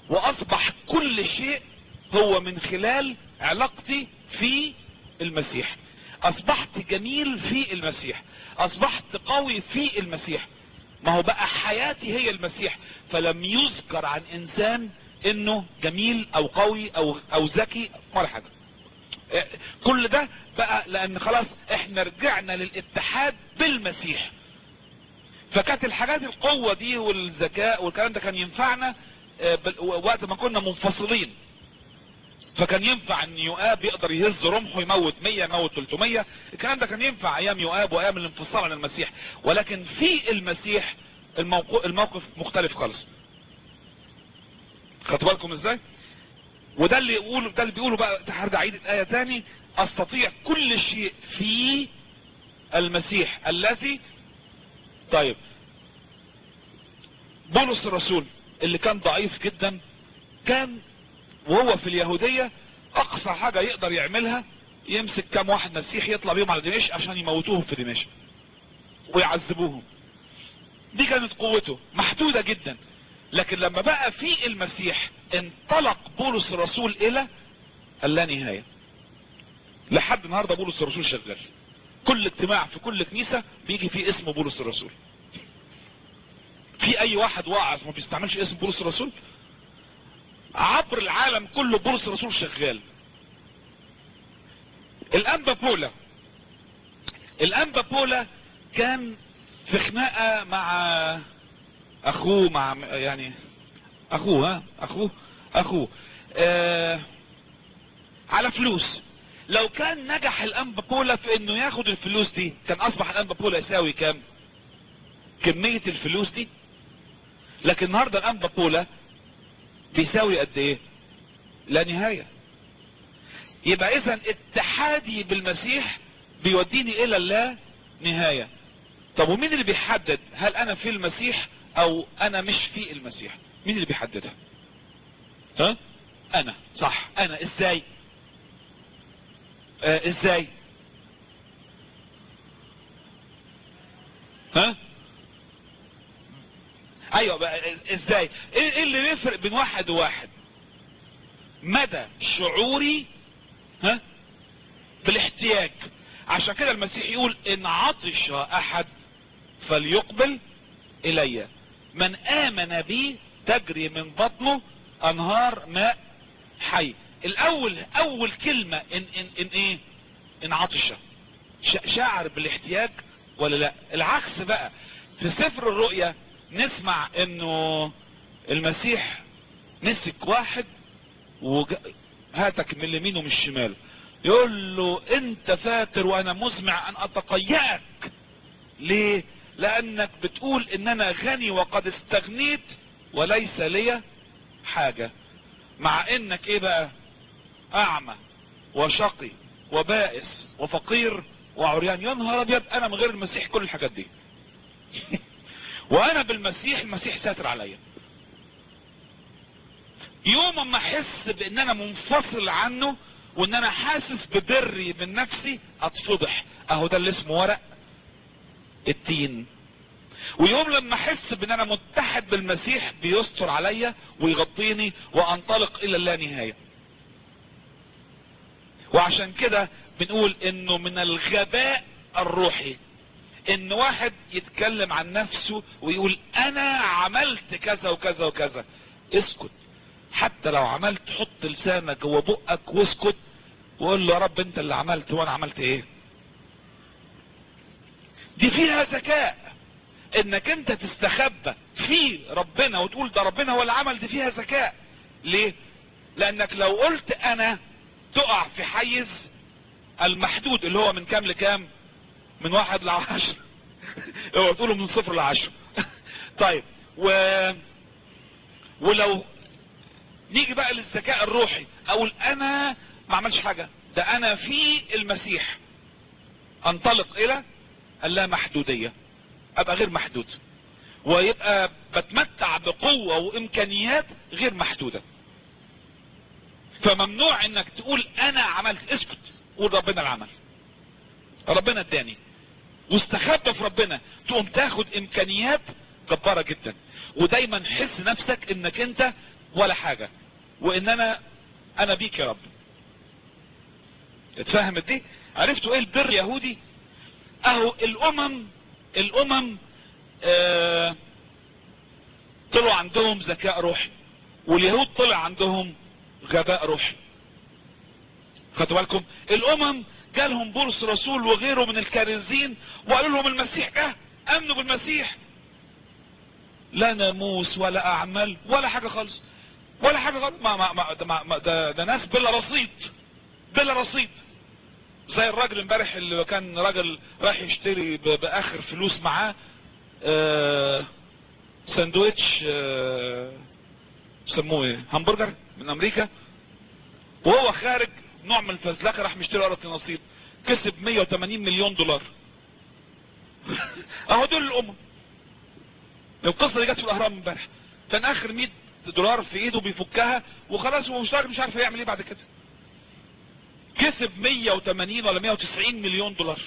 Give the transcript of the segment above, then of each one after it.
واصبح كل شيء هو من خلال علاقتي في المسيح اصبحت جميل في المسيح اصبحت قوي في المسيح ما هو بقى حياتي هي المسيح فلم يذكر عن انسان انه جميل او قوي او او ذكي ولا حاجه اه، كل ده بقى لان خلاص احنا رجعنا للاتحاد بالمسيح فكانت الحاجات القوة دي والذكاء والكلام ده كان ينفعنا اه، بال- وقت ما كنا منفصلين فكان ينفع ان يؤاب يقدر يهز رمحه يموت 100 يموت 300 الكلام ده كان ينفع ايام يؤاب وايام الانفصال عن المسيح ولكن في المسيح الموقف, الموقف مختلف خالص خدتوا بالكم ازاي وده اللي يقول ده اللي بيقوله بقى هرجع عيد الايه تاني استطيع كل شيء في المسيح الذي طيب بولس الرسول اللي كان ضعيف جدا كان وهو في اليهودية اقصى حاجة يقدر يعملها يمسك كام واحد مسيح يطلع بيهم على دمشق عشان يموتوهم في دمشق ويعذبوهم دي كانت قوته محدودة جدا لكن لما بقى في المسيح انطلق بولس الرسول الى اللانهاية لحد النهاردة بولس الرسول شغال كل اجتماع في كل كنيسة بيجي فيه اسم بولس الرسول في اي واحد واعظ ما بيستعملش اسم بولس الرسول عبر العالم كله بولس الرسول شغال الانبا بولا الانبا بولا كان في خناقة مع اخوه مع يعني اخوه ها اخوه اخوه آه على فلوس لو كان نجح الانبا بولا في انه ياخد الفلوس دي كان اصبح الانبا بولا يساوي كام كمية الفلوس دي لكن النهاردة الانبا بولا بيساوي قد ايه لا نهاية يبقى اذا اتحادي بالمسيح بيوديني الى اللا نهاية طب ومين اللي بيحدد هل انا في المسيح او انا مش في المسيح مين اللي بيحددها ها انا صح انا ازاي آه ازاي ها ايوه بقى ازاي ايه إيه اللي بيفرق بين واحد وواحد مدى شعوري ها بالاحتياج عشان كده المسيح يقول ان عطش احد فليقبل الي من امن بي تجري من بطنه انهار ماء حي الاول اول كلمة ان ان ان ايه ان عطش شا- شاعر بالاحتياج ولا لا العكس بقى في سفر الرؤيا نسمع انه المسيح مسك واحد وج... هاتك من اليمين ومن الشمال يقول له انت فاتر وانا مزمع ان اتقيأك ليه لانك بتقول ان انا غني وقد استغنيت وليس لي حاجة مع انك ايه بقى اعمى وشقي وبائس وفقير وعريان يا نهار ابيض انا من غير المسيح كل الحاجات دي وانا بالمسيح المسيح ساتر عليا يوم ما احس بان انا منفصل عنه وان انا حاسس ببري من نفسي اتفضح اهو ده اللي اسمه ورق التين ويوم لما احس بان انا متحد بالمسيح بيستر عليا ويغطيني وانطلق الى اللانهايه وعشان كده بنقول انه من الغباء الروحي ان واحد يتكلم عن نفسه ويقول انا عملت كذا وكذا وكذا اسكت حتى لو عملت حط لسانك جوه بقك واسكت وقول له يا رب انت اللي عملت وانا عملت ايه دي فيها ذكاء انك انت تستخبى في ربنا وتقول ده ربنا هو اللي عمل دي فيها ذكاء ليه لانك لو قلت انا تقع في حيز المحدود اللي هو من كام لكام من واحد لعشر هو تقوله من صفر لعشر طيب و ولو نيجي بقى للذكاء الروحي اقول انا ما عملش حاجة ده انا في المسيح انطلق الى اللامحدودية ابقى غير محدود ويبقى بتمتع بقوة وامكانيات غير محدودة فممنوع انك تقول انا عملت اسكت قول ربنا العمل ربنا اداني واستخبى في ربنا تقوم تاخد امكانيات جبارة جدا ودايما حس نفسك انك انت ولا حاجة وان انا انا بيك يا رب اتفهمت دي عرفتوا ايه البر يهودي اهو الامم الامم آه طلعوا عندهم ذكاء روحي واليهود طلع عندهم غباء روحي خدوا بالكم الامم جالهم بولس رسول وغيره من الكارزين وقالوا لهم المسيح اه امنوا بالمسيح لا ناموس ولا اعمال ولا حاجة خالص ولا حاجة خالص ما ما ما ده, ما ما ده, ده ناس بلا رصيد بلا رصيد زي الراجل امبارح اللي كان راجل رايح يشتري ب- باخر فلوس معاه آه ساندويتش آه سموه ايه همبرجر من امريكا وهو خارج نوع من الفزلكه راح مشتري ورقه نصيب كسب 180 مليون دولار اهو دول الامم القصه دي جت في الاهرام امبارح كان اخر 100 دولار في ايده بيفكها وخلاص هو مش راجل مش عارف هيعمل ايه بعد كده كسب 180 ولا 190 مليون دولار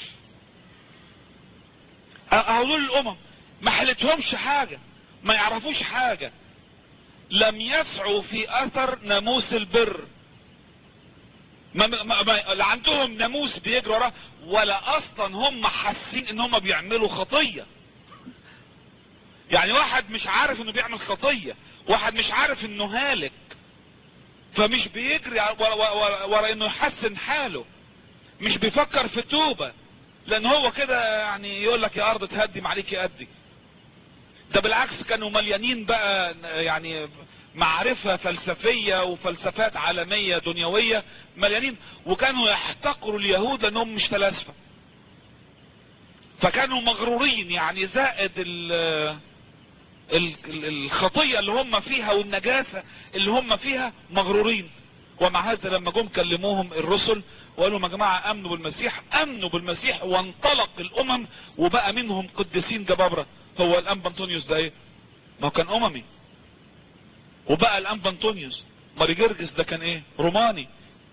اهو دول الامم ما حلتهمش حاجه ما يعرفوش حاجه لم يسعوا في اثر ناموس البر ما ما ما لا عندهم ناموس بيجروا وراه ولا اصلا هم حاسين ان هم بيعملوا خطيه يعني واحد مش عارف انه بيعمل خطيه واحد مش عارف انه هالك فمش بيجري ورا, ورا, ورا انه يحسن حاله مش بيفكر في توبه لان هو كده يعني يقول لك يا ارض تهدم عليك يا ادي ده بالعكس كانوا مليانين بقى يعني معرفة فلسفية وفلسفات عالمية دنيوية مليانين وكانوا يحتقروا اليهود لانهم مش فلاسفة فكانوا مغرورين يعني زائد ال ال الخطية اللي هم فيها والنجاسة اللي هم فيها مغرورين ومع هذا لما جم كلموهم الرسل وقالوا يا جماعة امنوا بالمسيح امنوا بالمسيح وانطلق الامم وبقى منهم قديسين جبابرة هو الان بنطونيوس ده ايه ما هو كان اممي وبقى الان بنطونيوس ماري جرجس ده كان ايه روماني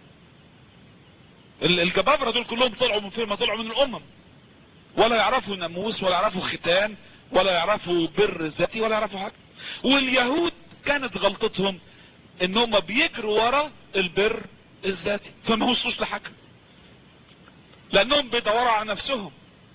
الجبابرة دول كلهم طلعوا من فين ما طلعوا من الامم ولا يعرفوا ناموس ولا يعرفوا ختان ولا يعرفوا بر ذاتي ولا يعرفوا حاجة واليهود كانت غلطتهم ان هم بيجروا ورا البر الذاتي فما وصلوش لحاجة لانهم بيدوروا على نفسهم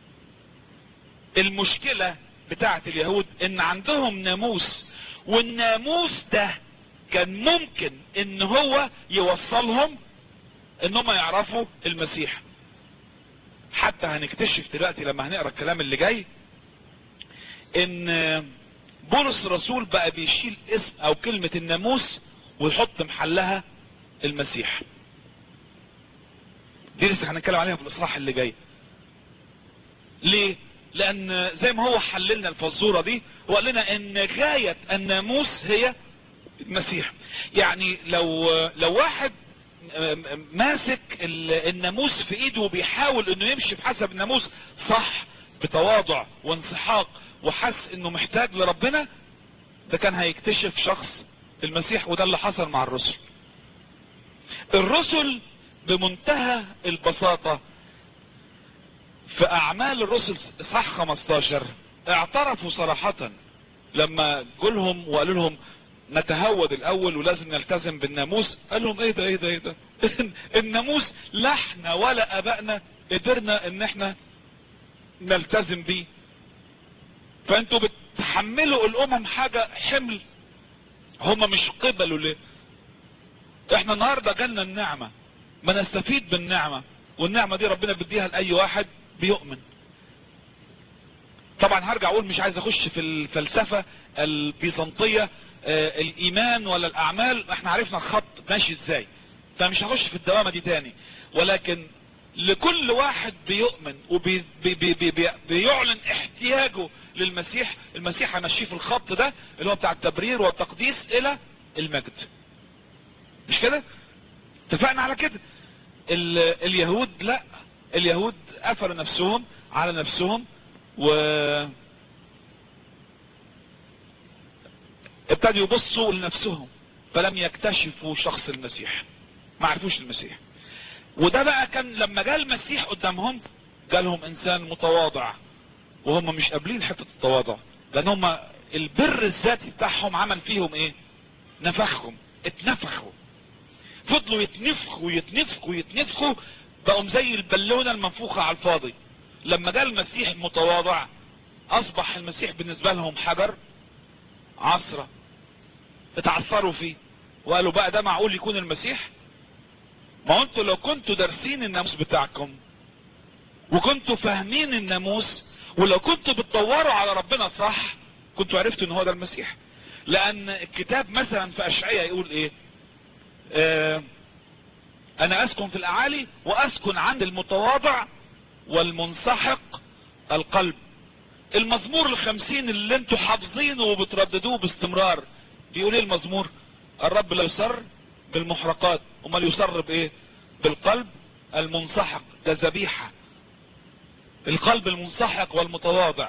المشكلة بتاعت اليهود ان عندهم ناموس والناموس ده كان ممكن ان هو يوصلهم ان هم يعرفوا المسيح حتى هنكتشف دلوقتي لما هنقرا الكلام اللي جاي ان بولس الرسول بقى بيشيل اسم او كلمة الناموس ويحط محلها المسيح دي لسه هنتكلم عليها في الاصحاح اللي جاي ليه لان زي ما هو حللنا الفزورة دي وقال لنا ان غاية الناموس هي المسيح يعني لو لو واحد ماسك الناموس في ايده وبيحاول انه يمشي بحسب الناموس صح بتواضع وانسحاق وحس انه محتاج لربنا ده كان هيكتشف شخص المسيح وده اللي حصل مع الرسل الرسل بمنتهى البساطة في اعمال الرسل صح 15 اعترفوا صراحة لما قولهم وقالوا لهم نتهود الاول ولازم نلتزم بالناموس قال لهم ايه ده ايه ده ايه ده الناموس لا احنا ولا ابائنا قدرنا ان احنا نلتزم بيه فانتوا بتحملوا الامم حاجة حمل هم مش قبلوا ليه احنا النهاردة جالنا النعمة ما نستفيد بالنعمة والنعمة دي ربنا بيديها لأي واحد بيؤمن طبعا هرجع اقول مش عايز اخش في الفلسفة البيزنطية آه الايمان ولا الاعمال احنا عرفنا الخط ماشي ازاي فمش هخش في الدوامة دي تاني ولكن لكل واحد بيؤمن وبيعلن احتياجه للمسيح المسيح هيمشيه في الخط ده اللي هو بتاع التبرير والتقديس الى المجد مش كده اتفقنا على كده اليهود لا اليهود قفلوا نفسهم على نفسهم و ابتدوا يبصوا لنفسهم فلم يكتشفوا شخص المسيح ما عرفوش المسيح وده بقى كان لما جاء المسيح قدامهم جالهم انسان متواضع وهم مش قابلين حتة التواضع لان هم البر الذاتي بتاعهم عمل فيهم ايه نفخهم اتنفخوا فضلوا يتنفخوا يتنفخوا يتنفخوا بقوا زي البالونة المنفوخة على الفاضي لما جاء المسيح المتواضع اصبح المسيح بالنسبة لهم حجر عصرة اتعثروا فيه وقالوا بقى ده معقول يكون المسيح ما انتوا لو كنتوا دارسين الناموس بتاعكم وكنتوا فاهمين الناموس ولو كنتوا بتدوروا على ربنا صح كنتوا عرفتوا ان هو ده المسيح لان الكتاب مثلا في اشعياء يقول ايه آه انا اسكن في الاعالي واسكن عند المتواضع والمنسحق القلب المزمور الخمسين اللي انتوا حافظينه وبترددوه باستمرار بيقول ايه المزمور الرب لا يسر بالمحرقات امال يسر بايه بالقلب المنسحق ده ذبيحه القلب المنسحق والمتواضع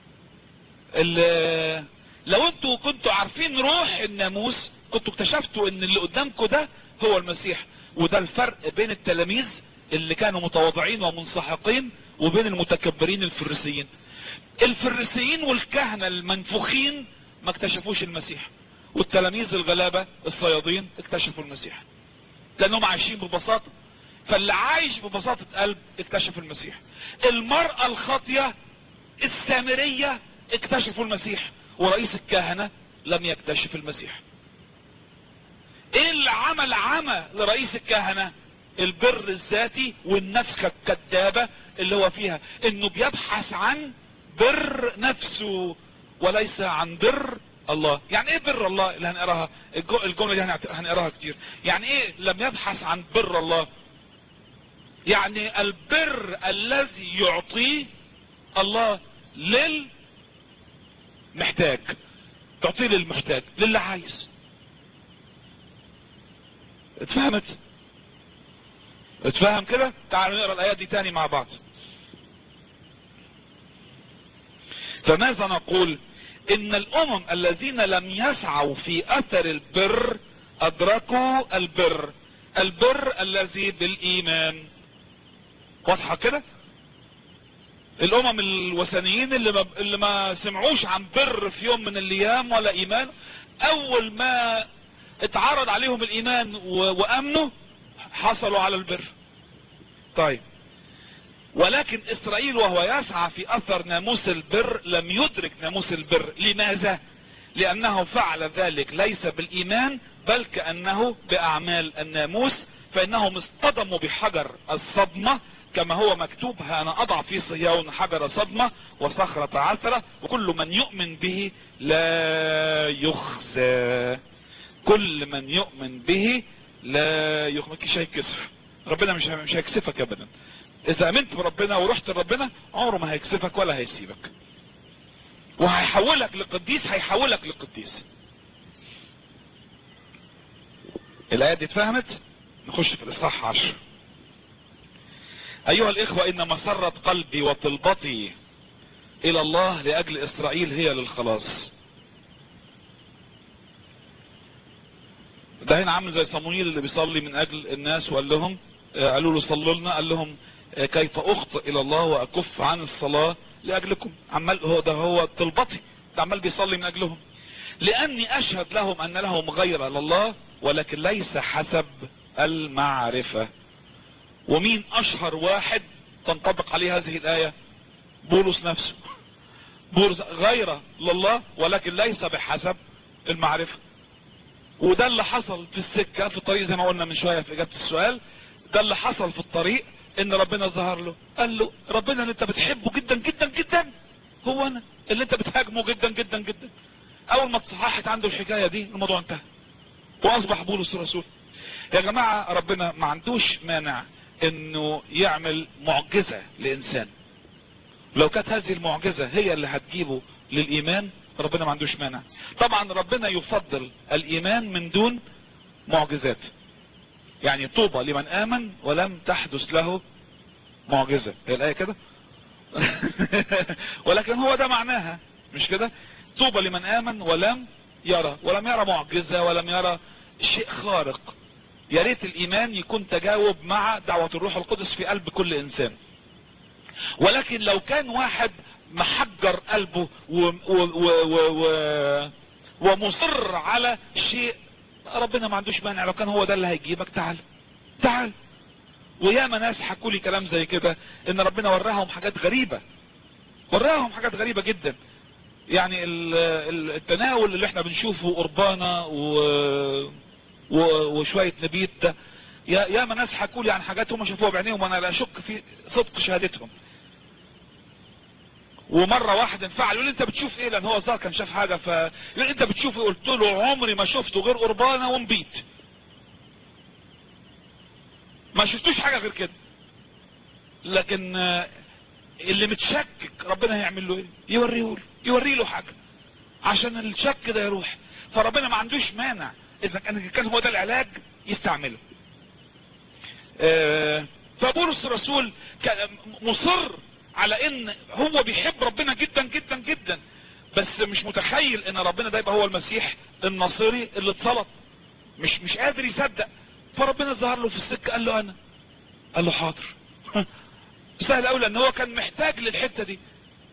لو انتوا كنتوا عارفين روح الناموس كنتوا اكتشفتوا ان اللي قدامكم ده هو المسيح وده الفرق بين التلاميذ اللي كانوا متواضعين ومنسحقين وبين المتكبرين الفريسيين الفريسيين والكهنة المنفوخين ما اكتشفوش المسيح والتلاميذ الغلابة الصيادين اكتشفوا المسيح لانهم عايشين ببساطة فاللي عايش ببساطة قلب اكتشف المسيح المرأة الخاطية السامرية اكتشفوا المسيح ورئيس الكهنة لم يكتشف المسيح ايه اللي عمل عمى لرئيس الكهنة البر الذاتي والنفخة الكذابة اللي هو فيها انه بيبحث عن بر نفسه وليس عن بر الله يعني ايه بر الله اللي هنقراها الجملة دي هنقراها كتير يعني ايه لم يبحث عن بر الله يعني البر الذي يعطيه الله للمحتاج تعطيه للمحتاج للي عايز اتفهمت اتفهم كده تعالوا نقرا الايات دي تاني مع بعض فماذا نقول ان الامم الذين لم يسعوا في اثر البر ادركوا البر البر الذي بالايمان واضحة كده الامم الوثنيين اللي ما, اللي ما سمعوش عن بر في يوم من الايام ولا ايمان اول ما اتعرض عليهم الايمان وامنوا حصلوا على البر طيب ولكن اسرائيل وهو يسعى في اثر ناموس البر لم يدرك ناموس البر لماذا لانه فعل ذلك ليس بالايمان بل كانه باعمال الناموس فانهم اصطدموا بحجر الصدمة كما هو مكتوب انا اضع في صهيون حجر صدمة وصخرة عثرة وكل من يؤمن به لا يخزى كل من يؤمن به لا يخزى مش هيكسف ربنا مش مش هيكسفك ابدا اذا امنت بربنا ورحت لربنا عمره ما هيكسفك ولا هيسيبك وهيحولك لقديس هيحولك لقديس الايه دي اتفهمت نخش في الاصحاح عشر ايها الاخوة ان مسرة قلبي وطلبتي الى الله لاجل اسرائيل هي للخلاص ده هنا عامل زي صمويل اللي بيصلي من اجل الناس وقال لهم قالوا له صلوا لنا قال لهم كيف اخطئ الى الله واكف عن الصلاة لاجلكم عمال هو ده هو طلبتي ده عمال بيصلي من اجلهم لاني اشهد لهم ان لهم غير لله ولكن ليس حسب المعرفة ومين اشهر واحد تنطبق عليه هذه الاية بولس نفسه بولس غير لله ولكن ليس بحسب المعرفة وده اللي حصل في السكة في الطريق زي ما قلنا من شوية في اجابة السؤال ده اللي حصل في الطريق ان ربنا ظهر له قال له ربنا اللي انت بتحبه جدا جدا جدا هو انا اللي انت بتهاجمه جدا جدا جدا اول ما تصححت عنده الحكاية دي الموضوع انتهى واصبح بولس رسول يا جماعة ربنا ما عندوش مانع انه يعمل معجزة لانسان لو كانت هذه المعجزة هي اللي هتجيبه للايمان ربنا ما عندوش مانع طبعا ربنا يفضل الايمان من دون معجزات يعني طوبى لمن امن ولم تحدث له معجزة هي الايه كده ولكن هو ده معناها مش كده طوبى لمن امن ولم يرى ولم يرى معجزة ولم يرى شيء خارق يا ريت الايمان يكون تجاوب مع دعوة الروح القدس في قلب كل انسان ولكن لو كان واحد محجر قلبه و و و و و ومصر على شيء ربنا ما عندوش مانع لو كان هو ده اللي هيجيبك تعال تعال وياما ناس حكوا لي كلام زي كده ان ربنا وراهم حاجات غريبة وراهم حاجات غريبة جدا يعني التناول اللي احنا بنشوفه قربانة و... و... وشوية نبيت ده يا ياما ناس حكوا لي عن حاجات هم شافوها بعينيهم وانا لا اشك في صدق شهادتهم ومرة واحد انفعل يقول انت بتشوف ايه لان هو الظاهر كان شاف حاجة ف يقول انت بتشوف ايه قلت له عمري ما شفته غير قربانة ونبيت ما شفتوش حاجة غير كده لكن اللي متشكك ربنا هيعمل له ايه يوريه له يوري له حاجة عشان الشك ده يروح فربنا ما عندوش مانع اذا كان هو ده العلاج يستعمله فبولس الرسول كان مصر على ان هو بيحب ربنا جدا جدا جدا بس مش متخيل ان ربنا ده يبقى هو المسيح الناصري اللي اتصلب مش مش قادر يصدق فربنا ظهر له في السكة قال له انا قال له حاضر سهل قوي لان هو كان محتاج للحتة دي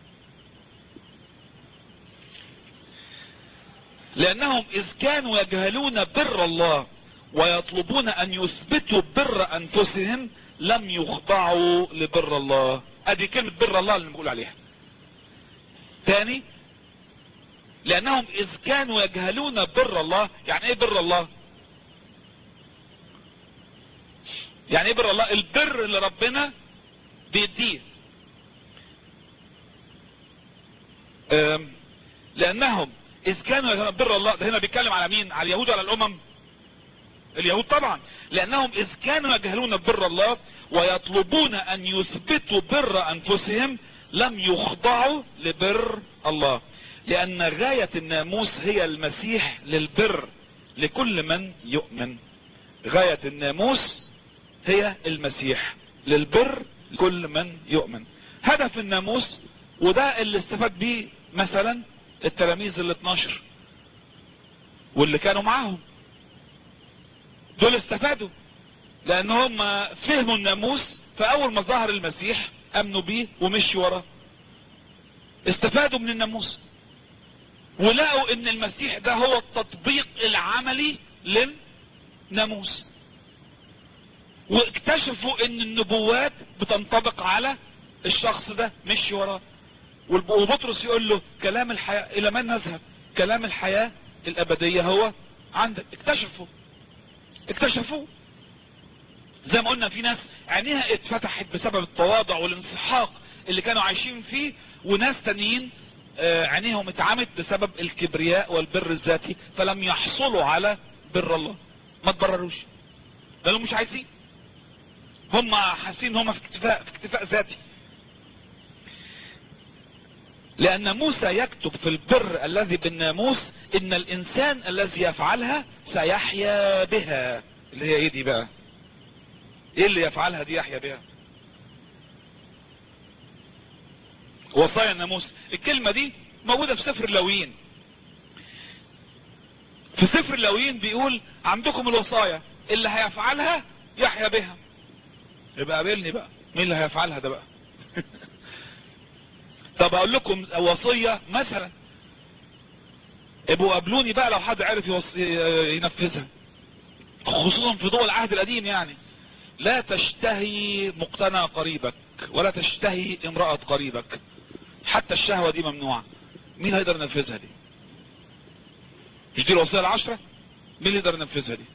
لانهم اذ كانوا يجهلون بر الله ويطلبون ان يثبتوا بر انفسهم لم يخضعوا لبر الله ادي كلمة بر الله اللي بنقول عليها تاني لانهم اذ كانوا يجهلون بر الله يعني ايه بر الله يعني ايه بر الله البر اللي ربنا بيديه لانهم اذ كانوا يجهلون بر الله ده هنا بيتكلم على مين على اليهود ولا الامم اليهود طبعا لانهم اذ كانوا يجهلون بر الله ويطلبون ان يثبتوا بر انفسهم لم يخضعوا لبر الله لان غاية الناموس هي المسيح للبر لكل من يؤمن غاية الناموس هي المسيح للبر لكل من يؤمن هدف الناموس وده اللي استفاد بيه مثلا التلاميذ ال 12 واللي كانوا معاهم دول استفادوا لان هم فهموا الناموس فاول ما ظهر المسيح امنوا بيه ومشوا وراه استفادوا من الناموس ولقوا ان المسيح ده هو التطبيق العملي للناموس واكتشفوا ان النبوات بتنطبق على الشخص ده مشي وراه وبطرس يقول له كلام الحياة الى من نذهب كلام الحياة الابدية هو عندك اكتشفوا اكتشفوا زي ما قلنا في ناس عينيها اتفتحت بسبب التواضع والانسحاق اللي كانوا عايشين فيه وناس تانيين عينيهم اتعمت بسبب الكبرياء والبر الذاتي فلم يحصلوا على بر الله ما تبرروش لانهم مش عايزين هم حاسين هم في اكتفاء في اكتفاء ذاتي لان موسى يكتب في البر الذي بالناموس ان الانسان الذي يفعلها سيحيا بها اللي هي ايه دي بقى ايه اللي يفعلها دي يحيا بها وصايا الناموس الكلمة دي موجودة في سفر اللويين في سفر اللويين بيقول عندكم الوصايا اللي هيفعلها يحيا بها يبقى قابلني بقى مين اللي هيفعلها ده بقى طب اقول لكم وصية مثلا ابقوا قابلوني بقى لو حد عرف ينفذها خصوصا في ضوء العهد القديم يعني لا تشتهي مقتنى قريبك ولا تشتهي امرأة قريبك حتى الشهوة دي ممنوعة مين هيقدر ينفذها دي مش دي الوصية العشرة مين اللي يقدر ينفذها دي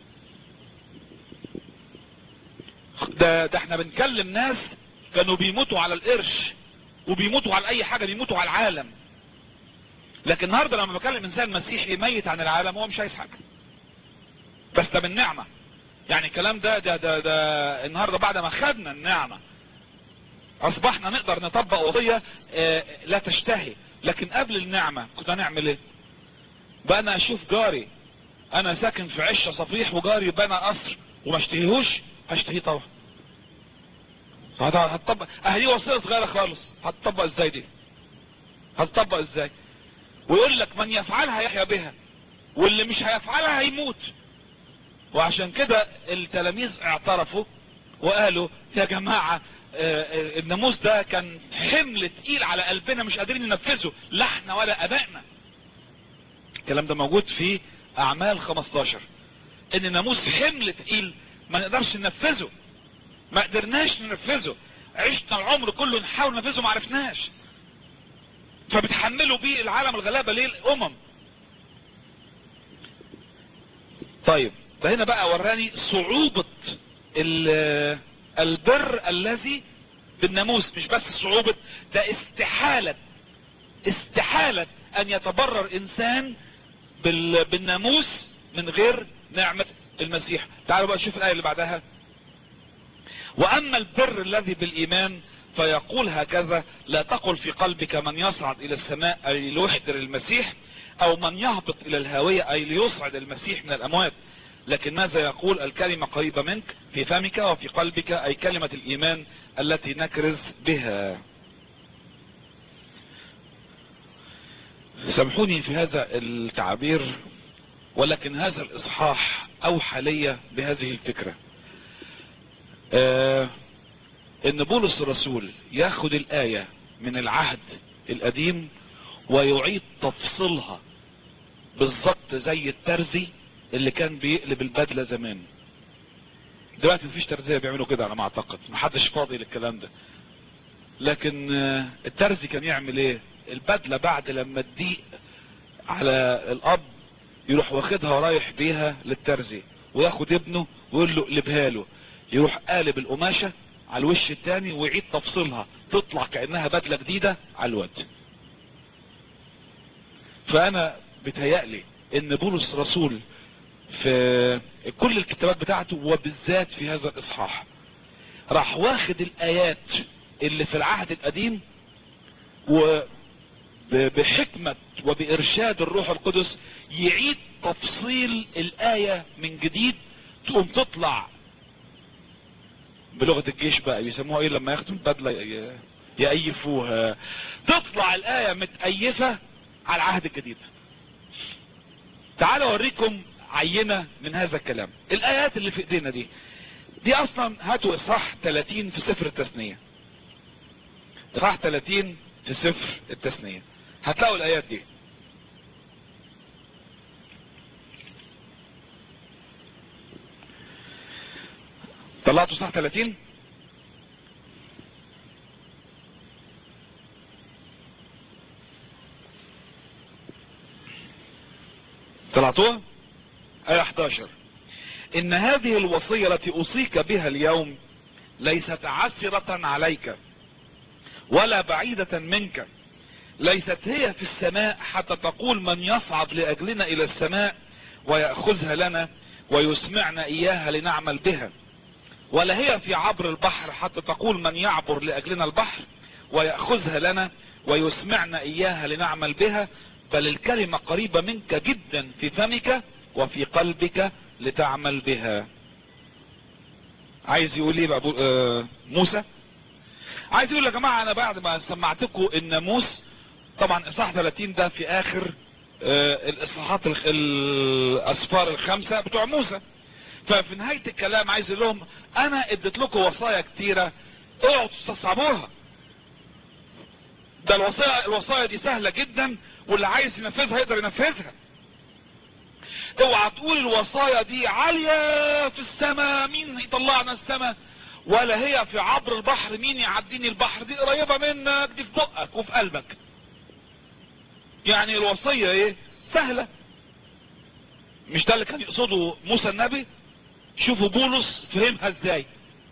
ده, ده احنا بنكلم ناس كانوا بيموتوا على القرش وبيموتوا على اي حاجة بيموتوا على العالم لكن النهاردة لما بكلم انسان مسيحي ميت عن العالم هو مش عايز حاجة بس ده من نعمة يعني الكلام ده ده ده, ده النهاردة بعد ما خدنا النعمة اصبحنا نقدر نطبق وصية اه لا تشتهي لكن قبل النعمة كنا نعمل ايه بقى انا اشوف جاري انا ساكن في عشة صفيح وجاري بنى قصر وما اشتهيهوش هشتهيه طبعا هتطبق اهي وصية صغيرة خالص هتطبق ازاي دي هتطبق ازاي ويقول لك من يفعلها يحيا بها واللي مش هيفعلها هيموت وعشان كده التلاميذ اعترفوا وقالوا يا جماعة الناموس ده كان حمل تقيل على قلبنا مش قادرين ننفذه لا احنا ولا ابائنا الكلام ده موجود في اعمال 15 ان ناموس حمل تقيل ما نقدرش ننفذه ما قدرناش ننفذه عشنا العمر كله نحاول ننفذه ما عرفناش فبتحملوا بيه العالم الغلابة ليه الامم طيب ده هنا بقى وراني صعوبة البر الذي بالناموس مش بس صعوبة ده استحالة استحالة ان يتبرر انسان بالناموس من غير نعمة المسيح تعالوا بقى نشوف الاية اللي بعدها واما البر الذي بالايمان فيقول هكذا لا تقل في قلبك من يصعد الى السماء اي ليحضر المسيح او من يهبط الى الهاوية اي ليصعد المسيح من الاموات لكن ماذا يقول الكلمة قريبة منك في فمك وفي قلبك اي كلمة الايمان التي نكرز بها سامحوني في هذا التعبير ولكن هذا الاصحاح اوحى لي بهذه الفكرة آه ان بولس الرسول ياخد الاية من العهد القديم ويعيد تفصيلها بالظبط زي الترزي اللي كان بيقلب البدلة زمان دلوقتي مفيش ترزية بيعملوا كده على ما اعتقد محدش فاضي للكلام ده لكن الترزي كان يعمل ايه البدلة بعد لما تضيق على الاب يروح واخدها ورايح بيها للترزي وياخد ابنه ويقول له اقلبها له يروح قالب القماشة على الوش التاني ويعيد تفصيلها تطلع كأنها بدلة جديدة على الواد فانا بتهيألي ان بولس رسول في كل الكتابات بتاعته وبالذات في هذا الاصحاح راح واخد الايات اللي في العهد القديم وبحكمة وبارشاد الروح القدس يعيد تفصيل الاية من جديد تقوم تطلع بلغة الجيش بقى يسموها ايه لما ياخدوا البدلة يأيفوها تطلع الاية متأيفة على العهد الجديد تعالوا اوريكم عينة من هذا الكلام الايات اللي في ايدينا دي دي اصلا هاتوا اصحاح 30 في سفر التثنية اصحاح 30 في سفر التثنية هتلاقوا الايات دي طلعتوا صح 30 طلعتوها آية 11 إن هذه الوصية التي أوصيك بها اليوم ليست عسرة عليك ولا بعيدة منك ليست هي في السماء حتى تقول من يصعد لأجلنا إلى السماء ويأخذها لنا ويسمعنا إياها لنعمل بها ولا هي في عبر البحر حتى تقول من يعبر لأجلنا البحر ويأخذها لنا ويسمعنا إياها لنعمل بها بل الكلمة قريبة منك جدا في فمك وفي قلبك لتعمل بها عايز يقول ايه بقى آه موسى عايز يقول يا جماعة انا بعد ما سمعتكم الناموس طبعا اصحاح 30 ده في اخر آه الاصحاحات الاسفار الخمسة بتوع موسى ففي نهاية الكلام عايز يقول لهم انا اديت لكم وصايا كتيرة اوعوا تستصعبوها ده الوصايا الوصايا دي سهلة جدا واللي عايز ينفذها يقدر ينفذها اوعى تقول الوصايا دي عالية في السماء مين يطلعنا السماء ولا هي في عبر البحر مين يعديني البحر دي قريبة منك دي في بقك وفي قلبك يعني الوصية ايه سهلة مش ده اللي كان يقصده موسى النبي شوفوا بولس فهمها ازاي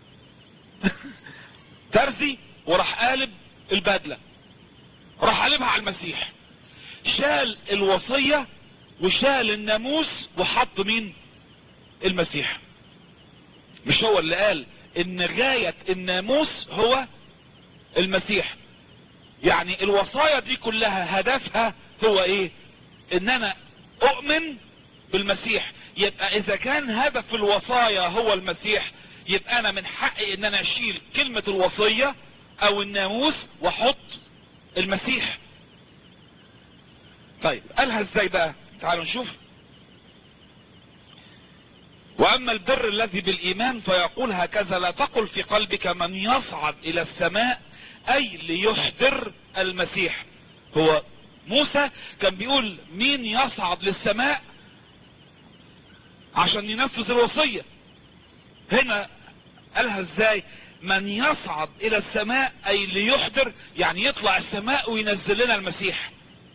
ترزي وراح قالب البدلة راح قالبها على المسيح شال الوصية وشال الناموس وحط مين المسيح مش هو اللي قال ان غاية الناموس هو المسيح يعني الوصايا دي كلها هدفها هو ايه ان انا اؤمن بالمسيح يبقى اذا كان هدف الوصايا هو المسيح يبقى انا من حقي ان انا اشيل كلمة الوصية او الناموس واحط المسيح طيب قالها ازاي بقى تعالوا نشوف واما البر الذي بالايمان فيقول هكذا لا تقل في قلبك من يصعد الى السماء اي ليحضر المسيح هو موسى كان بيقول مين يصعد للسماء عشان ينفذ الوصية هنا قالها ازاي من يصعد الى السماء اي ليحضر يعني يطلع السماء وينزل لنا المسيح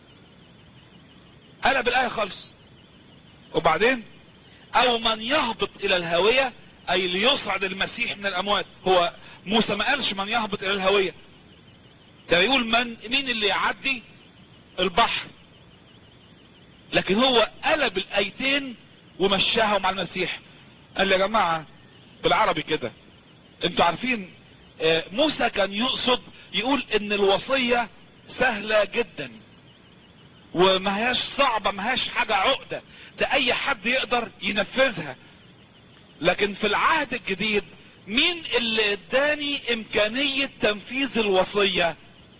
قلب الايه خالص وبعدين او من يهبط الى الهاوية اي ليصعد المسيح من الاموات هو موسى ما قالش من يهبط الى الهاوية ده يقول من مين اللي يعدي البحر لكن هو قلب الايتين ومشاهم على المسيح قال لي يا جماعة بالعربي كده انتوا عارفين آه، موسى كان يقصد يقول ان الوصية سهلة جدا وما هياش صعبة ما هياش حاجة عقدة ده اي حد يقدر ينفذها لكن في العهد الجديد مين اللي اداني امكانية تنفيذ الوصية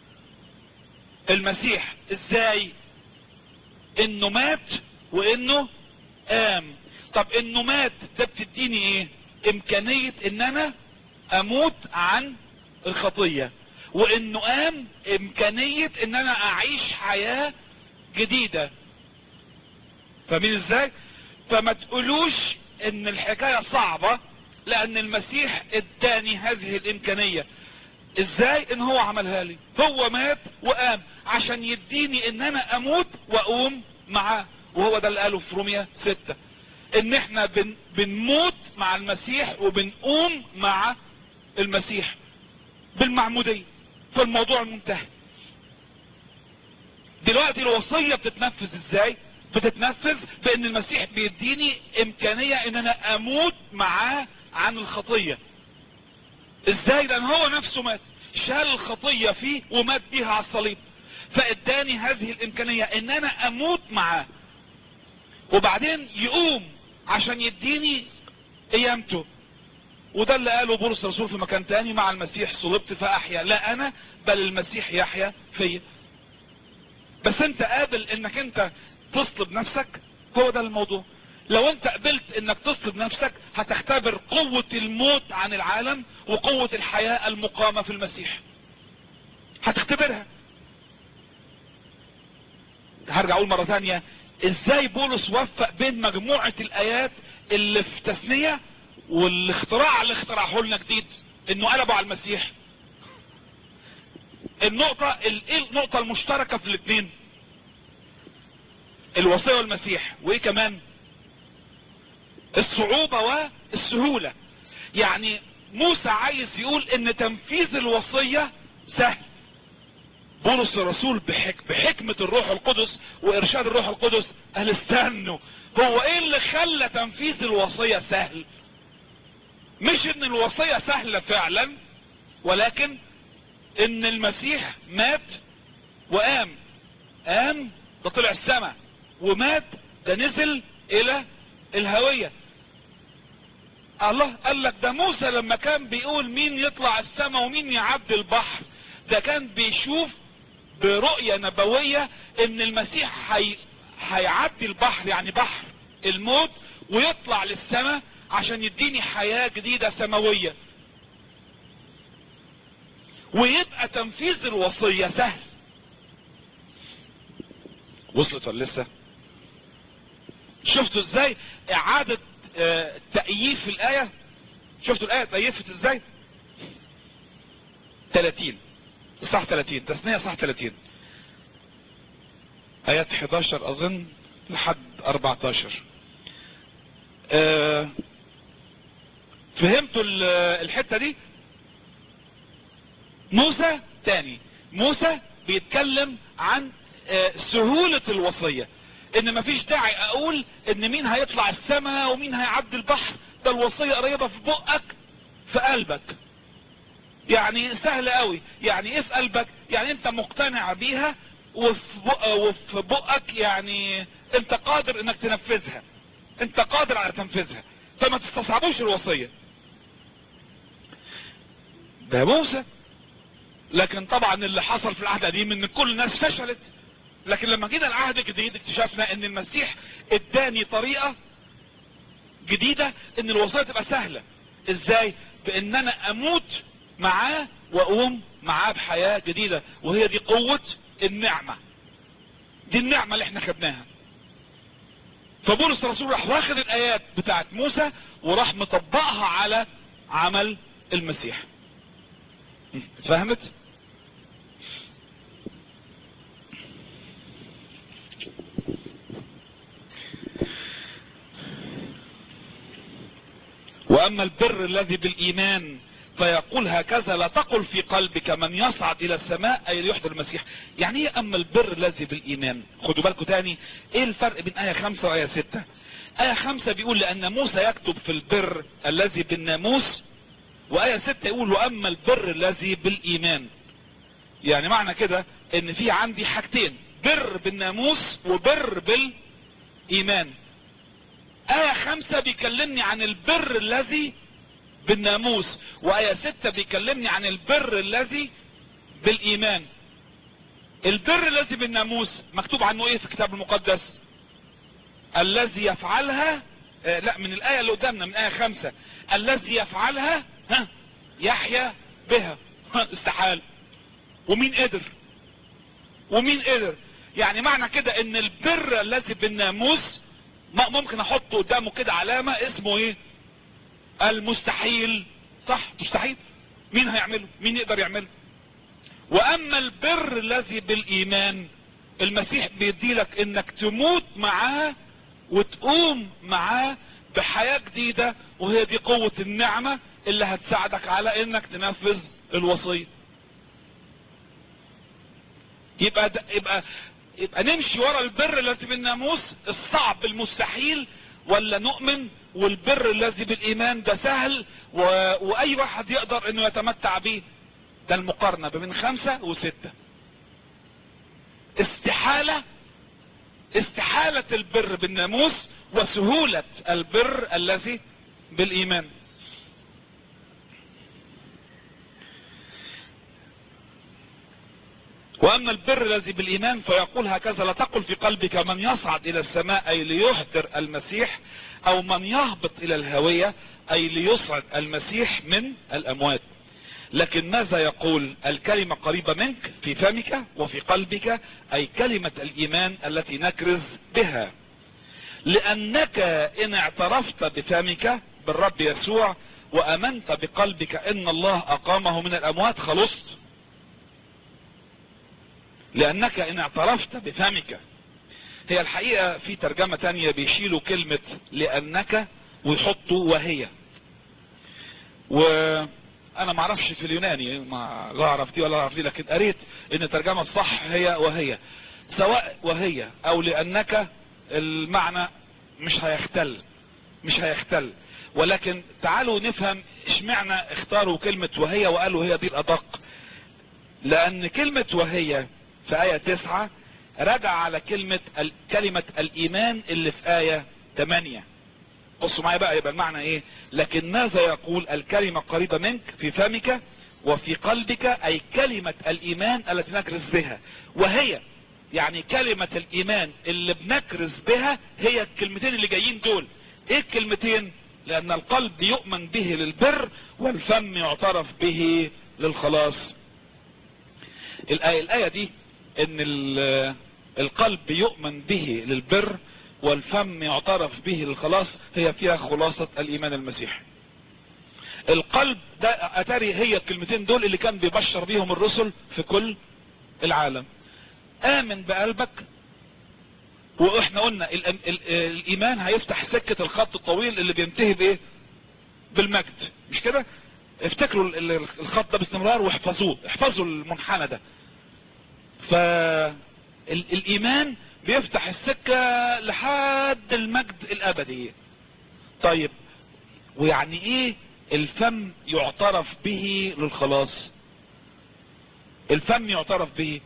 المسيح ازاي انه مات وانه قام طب انه مات ده بتديني ايه امكانية ان انا اموت عن الخطية وانه قام امكانية ان انا اعيش حياة جديدة فاهمين ازاي فما تقولوش ان الحكاية صعبة لان المسيح اداني هذه الامكانية ازاي ان هو عملها لي هو مات وقام عشان يديني ان انا اموت واقوم معاه وهو ده اللي قاله في روميا ستة ان احنا بن بنموت مع المسيح وبنقوم مع المسيح بالمعمودية فالموضوع منتهي دلوقتي الوصية بتتنفذ ازاي بتتنفذ بان المسيح بيديني امكانية ان انا اموت معاه عن الخطية ازاي لان هو نفسه مات شال الخطية فيه ومات بيها على الصليب فاداني هذه الامكانية ان انا اموت معاه وبعدين يقوم عشان يديني قيامته وده اللي قاله بولس الرسول في مكان تاني مع المسيح صلبت فاحيا لا انا بل المسيح يحيا فيا بس انت قابل انك انت تصلب نفسك هو ده الموضوع لو انت قبلت انك تصلب نفسك هتختبر قوة الموت عن العالم وقوة الحياة المقامة في المسيح هتختبرها هرجع اقول مرة ثانية ازاي بولس وفق بين مجموعة الايات اللي في تثنية والاختراع اللي اخترعه لنا جديد انه قلبوا على المسيح النقطة ايه النقطة المشتركة في الاثنين الوصية والمسيح وايه كمان الصعوبة والسهولة يعني موسى عايز يقول ان تنفيذ الوصية سهل بولس الرسول بحك بحكمة الروح القدس وارشاد الروح القدس قال استنوا هو ايه اللي خلى تنفيذ الوصية سهل مش ان الوصية سهلة فعلا ولكن ان المسيح مات وقام قام ده طلع السماء ومات ده نزل الى الهوية الله قال لك ده موسى لما كان بيقول مين يطلع السماء ومين يعدي البحر ده كان بيشوف برؤية نبوية ان المسيح هي... هيعدي البحر يعني بحر الموت ويطلع للسماء عشان يديني حياة جديدة سماوية ويبقى تنفيذ الوصية سهل وصلت ولا لسه شفتوا ازاي اعادة اه تأييف الآية شفتوا الآية تأيفت ازاي 30 صح 30 تثنية صح 30 آيات 11 اظن لحد 14 اه فهمتوا الحتة دي موسى تاني موسى بيتكلم عن اه سهولة الوصية ان مفيش داعي اقول ان مين هيطلع السماء ومين هيعدي البحر ده الوصية قريبة في بقك في قلبك يعني سهل قوي يعني ايه في قلبك يعني انت مقتنع بيها وفي, بق وفي بقك يعني انت قادر انك تنفذها انت قادر على تنفيذها فما تستصعبوش الوصية ده موسى لكن طبعا اللي حصل في العهد القديم ان كل الناس فشلت لكن لما جينا العهد الجديد اكتشفنا ان المسيح اداني طريقة جديدة ان الوصية تبقى سهلة ازاي بان انا اموت معاه واقوم معاه بحياة جديدة وهي دي قوة النعمة دي النعمة اللي احنا خدناها فبولس الرسول راح واخد الايات بتاعت موسى وراح مطبقها على عمل المسيح فهمت واما البر الذي بالايمان فيقول هكذا لا تقل في قلبك من يصعد الى السماء اي ليحضر المسيح يعني ايه اما البر الذي بالايمان خدوا بالكم تاني ايه الفرق بين ايه خمسة وايه ستة ايه خمسة بيقول لان موسى يكتب في البر الذي بالناموس وايه ستة يقول واما البر الذي بالايمان يعني معنى كده ان في عندي حاجتين بر بالناموس وبر بالايمان آية خمسة بيكلمني عن البر الذي بالناموس وآية ستة بيكلمني عن البر الذي بالإيمان البر الذي بالناموس مكتوب عنه ايه في الكتاب المقدس الذي يفعلها آه لا من الآية اللي قدامنا من آية خمسة الذي يفعلها ها يحيا بها استحال ومين قدر ومين قدر يعني معنى كده ان البر الذي بالناموس ممكن احط قدامه كده علامة اسمه ايه المستحيل صح مستحيل مين هيعمله مين يقدر يعمله واما البر الذي بالايمان المسيح بيديلك انك تموت معاه وتقوم معاه بحياة جديدة وهي دي قوة النعمة اللي هتساعدك على انك تنفذ الوصية يبقى ده يبقى يبقى نمشي ورا البر الذي بالناموس الصعب المستحيل ولا نؤمن والبر الذي بالايمان ده سهل و... واي واحد يقدر انه يتمتع به ده المقارنة بين خمسة وستة استحالة استحالة البر بالناموس وسهولة البر الذي بالايمان واما البر الذي بالايمان فيقول هكذا لا تقل في قلبك من يصعد الى السماء اي ليحضر المسيح او من يهبط الى الهوية اي ليصعد المسيح من الاموات لكن ماذا يقول الكلمة قريبة منك في فمك وفي قلبك اي كلمة الايمان التي نكرز بها لانك ان اعترفت بفمك بالرب يسوع وامنت بقلبك ان الله اقامه من الاموات خلصت لانك ان اعترفت بفمك هي الحقيقة في ترجمة تانية بيشيلوا كلمة لانك ويحطوا وهي وانا ما اعرفش في اليوناني ما لا اعرف دي ولا اعرف دي لكن قريت ان الترجمة الصح هي وهي سواء وهي او لانك المعنى مش هيختل مش هيختل ولكن تعالوا نفهم اشمعنى اختاروا كلمة وهي وقالوا هي دي الادق لان كلمة وهي في آية تسعة رجع على كلمة كلمة الإيمان اللي في آية تمانية بصوا معايا بقى يبقى المعنى ايه لكن ماذا يقول الكلمة قريبة منك في فمك وفي قلبك اي كلمة الايمان التي نكرز بها وهي يعني كلمة الايمان اللي بنكرز بها هي الكلمتين اللي جايين دول ايه الكلمتين لان القلب يؤمن به للبر والفم يعترف به للخلاص الآية, الآية دي ان القلب يؤمن به للبر والفم يعترف به للخلاص هي فيها خلاصة الايمان المسيحي القلب ده اتاري هي الكلمتين دول اللي كان بيبشر بيهم الرسل في كل العالم امن بقلبك واحنا قلنا ال ال ال الايمان هيفتح سكة الخط الطويل اللي بينتهي بايه بالمجد مش كده افتكروا الخط ده باستمرار واحفظوه احفظوا المنحنى ده فالايمان بيفتح السكة لحد المجد الابدي طيب ويعني ايه الفم يعترف به للخلاص الفم يعترف به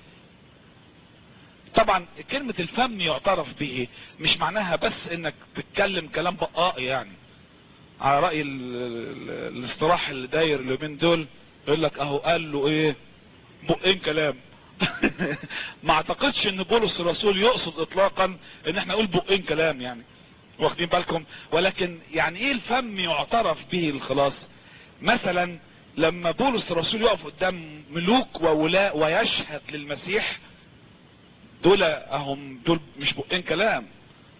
طبعا كلمة الفم يعترف به مش معناها بس انك تتكلم كلام بقاء يعني على رأي الاصطلاح اللي داير اليومين دول يقول لك اهو قال له ايه بقين كلام ما اعتقدش ان بولس الرسول يقصد اطلاقا ان احنا نقول بقين كلام يعني واخدين بالكم ولكن يعني ايه الفم يعترف به الخلاص مثلا لما بولس الرسول يقف قدام ملوك وولاء ويشهد للمسيح دول اهم دول مش بقين كلام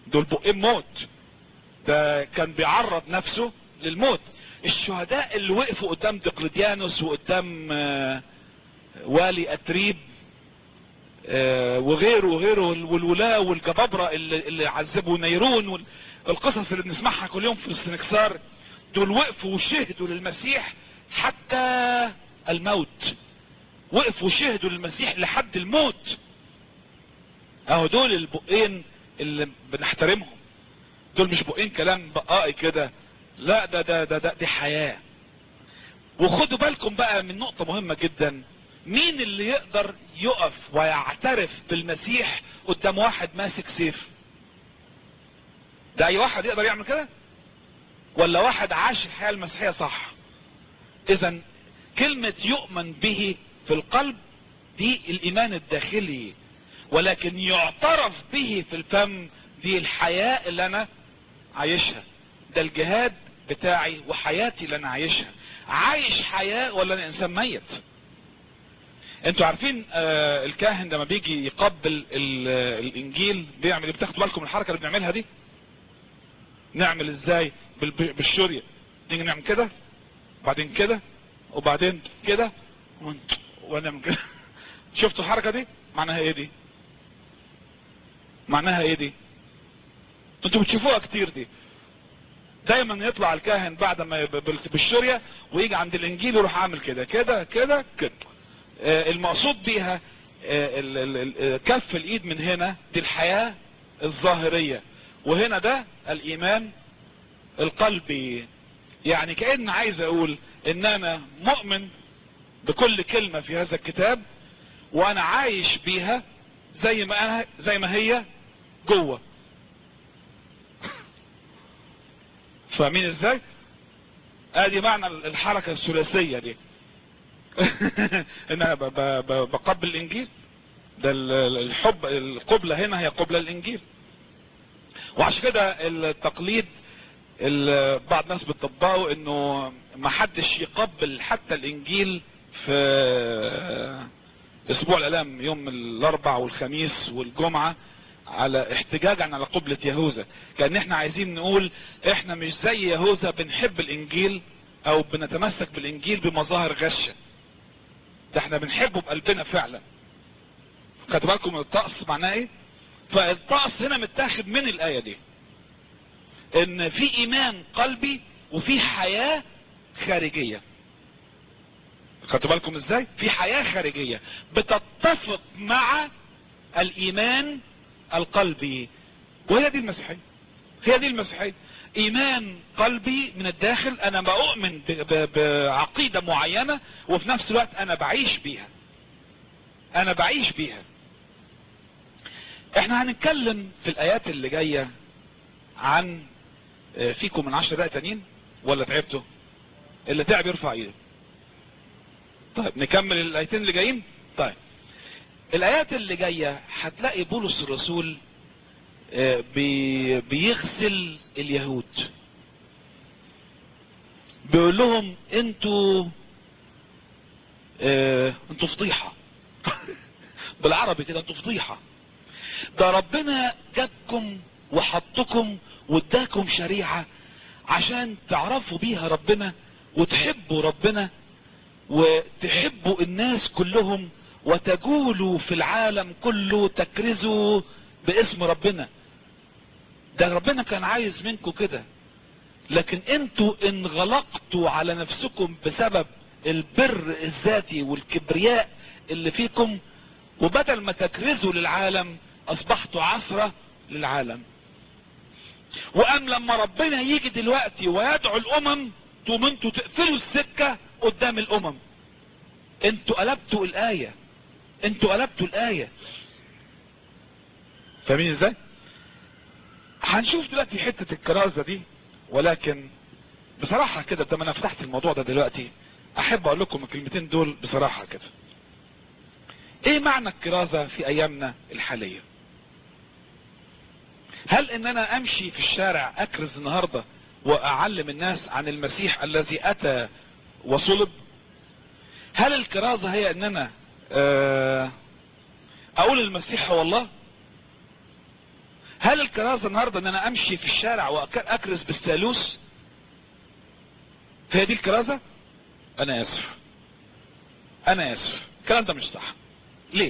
دول بقين موت ده كان بيعرض نفسه للموت الشهداء اللي وقفوا قدام دقلديانوس وقدام آه، والي اتريب آه، وغيره وغيره والولاة والجبابرة اللي, اللي عذبوا نيرون والقصص اللي بنسمعها كل يوم في السنكسار دول وقفوا وشهدوا للمسيح حتى الموت وقفوا وشهدوا للمسيح لحد الموت اهو دول البقين اللي بنحترمهم دول مش بقين كلام بقائي كده لا ده ده ده, ده دي حياة وخدوا بالكم بقى من نقطة مهمة جدا مين اللي يقدر يقف ويعترف بالمسيح قدام واحد ماسك سيف ده اي واحد يقدر يعمل كده ولا واحد عاش الحياة المسيحية صح اذا كلمة يؤمن به في القلب دي الايمان الداخلي ولكن يعترف به في الفم دي الحياة اللي انا عايشها ده الجهاد بتاعي وحياتي اللي انا عايشها عايش حياة ولا انا انسان ميت انتوا عارفين آه الكاهن لما بيجي يقبل ال- الانجيل بيعمل ايه بتاخدوا بالكم من الحركة اللي بنعملها دي نعمل ازاي بال- بالشورية نيجي نعمل كده وبعدين كده وبعدين كده ون- ونعمل كده شفتوا الحركة دي معناها ايه دي معناها ايه دي انتوا بتشوفوها كتير دي دايما يطلع الكاهن بعد ما يب- بال- بالشورية ويجي عند الانجيل يروح عامل كده كده كده كده آه، المقصود بيها آه، ال- ال- ال- آه، كف الايد من هنا دي الحياة الظاهرية وهنا ده الايمان القلبي يعني كأن عايز اقول ان انا مؤمن بكل كلمة في هذا الكتاب وانا عايش بيها زي ما انا زي ما هي جوه فاهمين ازاي ادي معنى الحركة الثلاثية دي ان انا ب- ب- ب- بقبل الانجيل ده ال- ال- الحب القبلة هنا هي قبلة الانجيل وعشان كده التقليد ال- بعض الناس بتطبقه انه ما حدش يقبل حتى الانجيل في اسبوع الالام يوم الاربع والخميس والجمعة على احتجاجا على قبلة يهوذا كان احنا عايزين نقول احنا مش زي يهوذا بنحب الانجيل او بنتمسك بالانجيل بمظاهر غشة ده احنا بنحبه بقلبنا فعلا خدوا بالكم من الطقس معناه ايه فالطقس هنا متاخد من الاية دي ان في ايمان قلبي وفي حياة خارجية خدتوا بالكم ازاي في حياة خارجية بتتفق مع الايمان القلبي وهي دي المسيحية هي دي المسيحية ايمان قلبي من الداخل انا بؤمن ب- ب- بعقيدة معينة وفي نفس الوقت انا بعيش بيها انا بعيش بيها احنا هنتكلم في الايات اللي جاية عن آه، فيكم من عشر دقايق تانيين ولا تعبتوا اللي تعب يرفع ايده طيب نكمل الايتين اللي جايين طيب الايات اللي جاية هتلاقي بولس الرسول آه، بي بيغسل اليهود بيقول لهم انتوا اه انتوا فضيحة بالعربي كده انتوا فضيحة ده ربنا جابكم وحطكم واداكم شريعة عشان تعرفوا بيها ربنا وتحبوا ربنا وتحبوا الناس كلهم وتجولوا في العالم كله تكرزوا باسم ربنا ده ربنا كان عايز منكم كده لكن انتوا انغلقتوا على نفسكم بسبب البر الذاتي والكبرياء اللي فيكم وبدل ما تكرزوا للعالم اصبحتوا عثرة للعالم وام لما ربنا يجي دلوقتي ويدعو الامم تقوم انتوا تقفلوا السكة قدام الامم انتوا قلبتوا الاية انتوا قلبتوا الاية فاهمين ازاي هنشوف دلوقتي حتة الكرازة دي ولكن بصراحة كده ده ما انا فتحت الموضوع ده دلوقتي احب اقول لكم الكلمتين دول بصراحة كده ايه معنى الكرازة في ايامنا الحالية هل ان انا امشي في الشارع اكرز النهاردة واعلم الناس عن المسيح الذي اتى وصلب هل الكرازة هي ان انا آه، اقول المسيح هو الله هل الكرازة النهاردة ان انا امشي في الشارع واكرز بالثالوث هي دي الكرازة انا اسف انا اسف الكلام ده مش صح ليه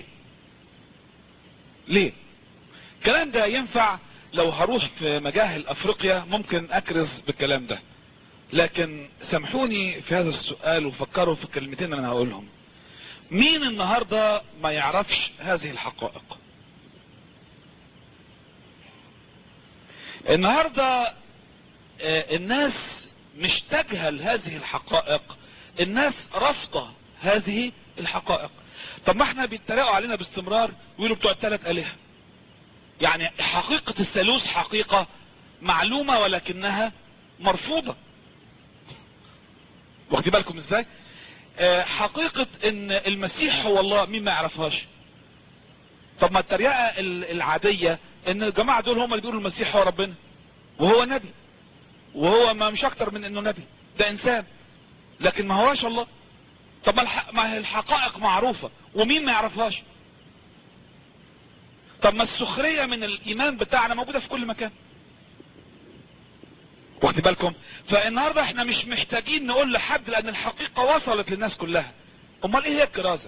ليه الكلام ده ينفع لو هروح في مجاهل افريقيا ممكن اكرز بالكلام ده لكن سامحوني في هذا السؤال وفكروا في الكلمتين اللي انا هقولهم مين النهاردة ما يعرفش هذه الحقائق النهاردة آه، الناس مش تجهل هذه الحقائق الناس رفضة هذه الحقائق طب ما احنا بيتريقوا علينا باستمرار ويقولوا بتوع الثلاث آلهة يعني حقيقة الثالوث حقيقة معلومة ولكنها مرفوضة واخدين بالكم ازاي آه، حقيقة ان المسيح هو الله مين ما يعرفهاش طب ما التريقة ال- العادية ان الجماعة دول هم اللي بيقولوا المسيح هو ربنا وهو نبي وهو ما مش اكتر من انه نبي ده انسان لكن ما هواش الله طب ما, الح... ما هي الحقائق معروفة ومين ما يعرفهاش طب ما السخرية من الايمان بتاعنا موجودة في كل مكان واخد بالكم فالنهاردة احنا مش محتاجين نقول لحد لان الحقيقة وصلت للناس كلها امال ايه هي الكرازة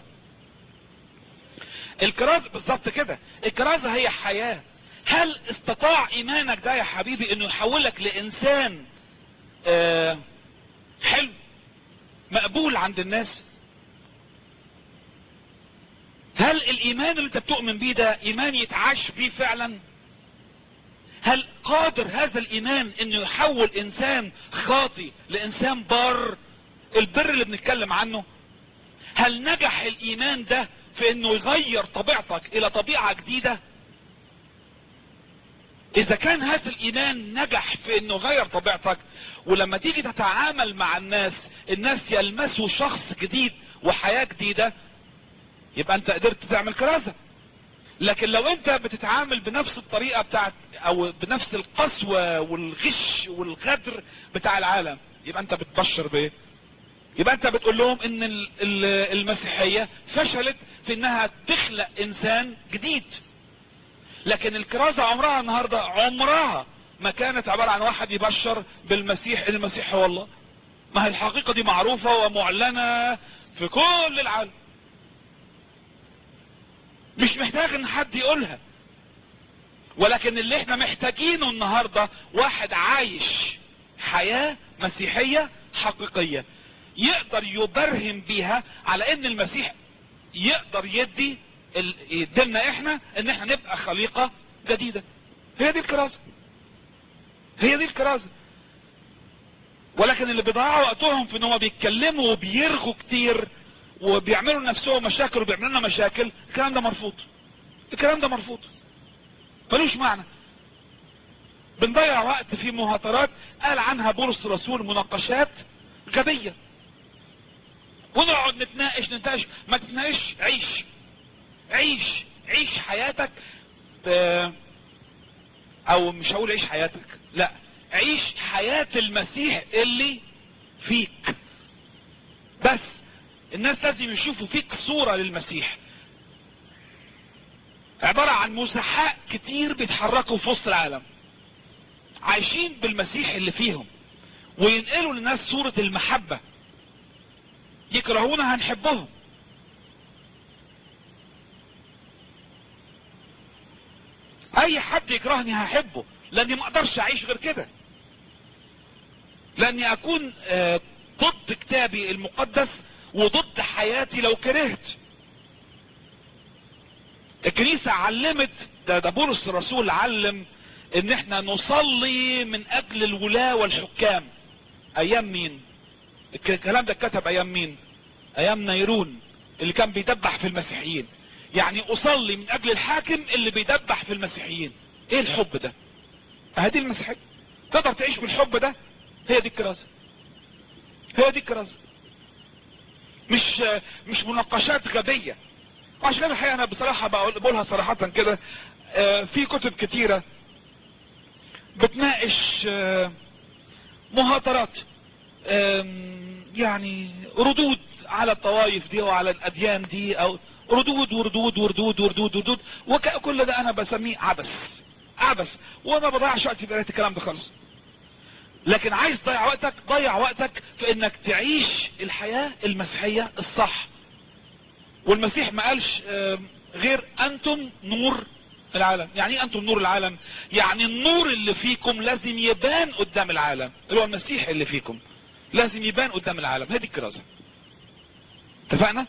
الكرازة بالظبط كده الكرازة هي حياة هل استطاع ايمانك ده يا حبيبي انه يحولك لانسان آه حلو مقبول عند الناس هل الايمان اللي انت بتؤمن بيه ده ايمان يتعاش بيه فعلا هل قادر هذا الايمان انه يحول انسان خاطي لانسان بار البر اللي بنتكلم عنه هل نجح الايمان ده في انه يغير طبيعتك الى طبيعة جديدة اذا كان هذا الايمان نجح في انه يغير طبيعتك ولما تيجي تتعامل مع الناس الناس يلمسوا شخص جديد وحياة جديدة يبقى انت قدرت تعمل كرازة لكن لو انت بتتعامل بنفس الطريقة بتاعت او بنفس القسوة والغش والغدر بتاع العالم يبقى انت بتبشر بايه يبقى انت بتقول لهم ان ال- ال- المسيحية فشلت في انها تخلق انسان جديد لكن الكرازة عمرها النهاردة عمرها ما كانت عبارة عن واحد يبشر بالمسيح المسيح هو الله ما هي الحقيقة دي معروفة ومعلنة في كل العالم مش محتاج ان حد يقولها ولكن اللي احنا محتاجينه النهاردة واحد عايش حياة مسيحية حقيقية يقدر يبرهن بيها على ان المسيح يقدر يدي ال- يديلنا احنا ان احنا نبقى خليقة جديدة هي دي الكرازة هي دي الكرازة ولكن اللي بيضيعوا وقتهم في ان هم بيتكلموا وبيرغوا كتير وبيعملوا لنفسهم مشاكل وبيعملوا لنا مشاكل الكلام ده مرفوض الكلام ده مرفوض ملوش معنى بنضيع وقت في مهاترات قال عنها بولس الرسول مناقشات غبية ونقعد نتناقش نتناقش ما تتناقش عيش عيش عيش حياتك ب... او مش هقول عيش حياتك لا عيش حياة المسيح اللي فيك بس الناس لازم يشوفوا فيك صورة للمسيح عبارة عن مسحاء كتير بيتحركوا في وسط العالم عايشين بالمسيح اللي فيهم وينقلوا للناس صورة المحبة يكرهونا هنحبهم اي حد يكرهني هحبه لاني ما اقدرش اعيش غير كده لاني اكون آه، ضد كتابي المقدس وضد حياتي لو كرهت الكنيسة علمت ده, ده بولس الرسول علم ان احنا نصلي من اجل الولاة والحكام ايام مين الك- الكلام ده اتكتب ايام مين ايام نيرون اللي كان بيدبح في المسيحيين يعني اصلي من اجل الحاكم اللي بيدبح في المسيحيين ايه الحب ده هذه المسيحية تقدر تعيش بالحب ده هي دي الكرازة هي دي الكرازة مش مش مناقشات غبية عشان كده الحقيقة انا بصراحة بقول- بقولها صراحة كده آه، في كتب كتيرة بتناقش آه، مهاترات آم، يعني ردود على الطوائف دي وعلى الاديان دي او ردود وردود وردود وردود وردود وكل ده انا بسميه عبث عبث وما بضيعش وقتي بقرايه الكلام ده خالص لكن عايز تضيع وقتك ضيع وقتك في انك تعيش الحياة المسيحية الصح والمسيح ما قالش غير انتم نور العالم يعني ايه انتم نور العالم يعني النور اللي فيكم لازم يبان قدام العالم اللي هو المسيح اللي فيكم لازم يبان قدام العالم هذه الكرازة اتفقنا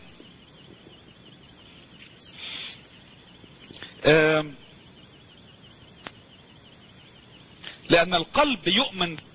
لان القلب يؤمن